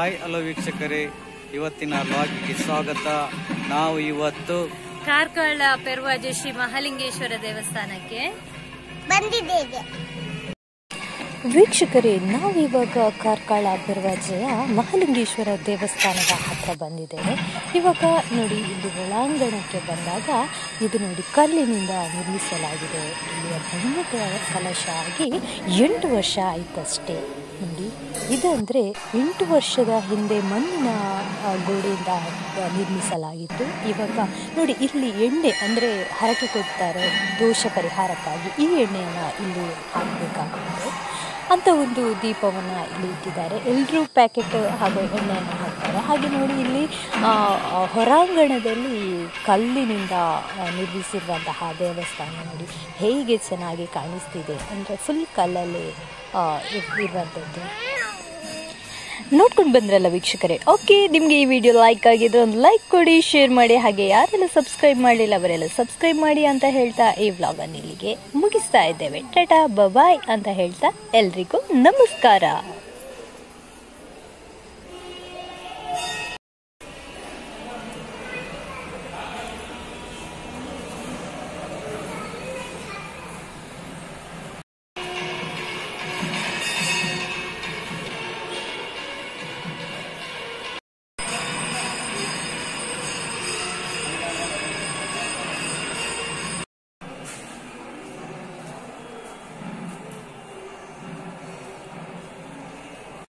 hi hello ವೀಕ್ಷಕರೇ ಇವತ್ತಿನ ಲಾಗಿಗೆ ಸ್ವಾಗತ ನಾವು ಇವತ್ತು ಕಾರ್ಕಳ ಪೆರುವಾಜ ಶ್ರೀ ಮಹಾಲಿಂಗೇಶ್ವರ ದೇವಸ್ಥಾನಕ್ಕೆ ಬಂದಿದ್ದೇವೆ ವೀಕ್ಷಕರೇ ನಾವಿವಾಗ ಕಾರ್ಕಳ ಬೆರವಾಜೆಯ ಮಹಾಲಿಂಗೇಶ್ವರ ದೇವಸ್ಥಾನದ ಹತ್ರ ಬಂದಿದ್ದೇವೆ ಇವಾಗ ನೋಡಿ ಇಲ್ಲಿ ಒಳಾಂಗಣಕ್ಕೆ ಬಂದಾಗ ಇದು ನೋಡಿ ಕಲ್ಲಿನಿಂದ ನಿರ್ಮಿಸಲಾಗಿದೆ ಇಲ್ಲಿಯ ಬಣ್ಣದ ಕಲಶ ಆಗಿ ಎಂಟು ವರ್ಷ ಆಯ್ತಷ್ಟೇ ನೋಡಿ ಇದಂದರೆ ಎಂಟು ವರ್ಷದ ಹಿಂದೆ ಮಣ್ಣಿನ ಆ, ಗೋಡೆಯಿಂದ ಆ, ನಿರ್ಮಿಸಲಾಗಿತ್ತು ಇವಾಗ ನೋಡಿ ಇಲ್ಲಿ ಎಣ್ಣೆ ಅಂದರೆ ಹರಕೆ ಕೊಡ್ತಾರೆ ದೋಷ ಪರಿಹಾರಕ್ಕಾಗಿ ಈ ಎಣ್ಣೆಯನ್ನು ಇಲ್ಲಿ ಹಾಕಬೇಕಾಗುತ್ತೆ ಅಂತ ಒಂದು ದೀಪವನ್ನು ಇಲ್ಲಿ ಇಟ್ಟಿದ್ದಾರೆ ಎಲ್ಲರೂ ಪ್ಯಾಕೆಟ್ ಹಾಗೂ ಎಣ್ಣೆಯನ್ನು ಹಾಕ್ತಾರೆ ಹಾಗೆ ನೋಡಿ ಇಲ್ಲಿ ಆ, ಆ, ಹೊರಾಂಗಣದಲ್ಲಿ ಕಲ್ಲಿನಿಂದ ಆ, ನಿರ್ಮಿಸಿರುವಂತಹ ದೇವಸ್ಥಾನ ನೋಡಿ ಹೇಗೆ ಚೆನ್ನಾಗಿ ಕಾಣಿಸ್ತಿದೆ ಅಂದರೆ ಫುಲ್ ಕಲ್ಲಲ್ಲಿ ಆ, ಇರ್- ಇರುವಂಥದ್ದು ನೋಡ್ಕೊಂಡು ಬಂದ್ರಲ್ಲ ವೀಕ್ಷಕರೇ ಓಕೆ ನಿಮಗೆ ಈ ವಿಡಿಯೋ ಲೈಕ್ ಆಗಿದ್ರೆ ಒಂದು ಲೈಕ್ ಕೊಡಿ ಶೇರ್ ಮಾಡಿ ಹಾಗೆ ಯಾರೆಲ್ಲ ಸಬ್ಸ್ಕ್ರೈಬ್ ಮಾಡಿಲ್ಲ ಅವರೆಲ್ಲ ಸಬ್ಸ್ಕ್ರೈಬ್ ಮಾಡಿ ಅಂತ ಹೇಳ್ತಾ ಈ ವ್ಲಾಗನ್ನು ಇಲ್ಲಿಗೆ ಮುಗಿಸ್ತಾ ಇದ್ದೇವೆ ಟಾಟಾ ಬಾಯ್ ಅಂತ ಹೇಳ್ತಾ ಎಲ್ರಿಗೂ ನಮಸ್ಕಾರ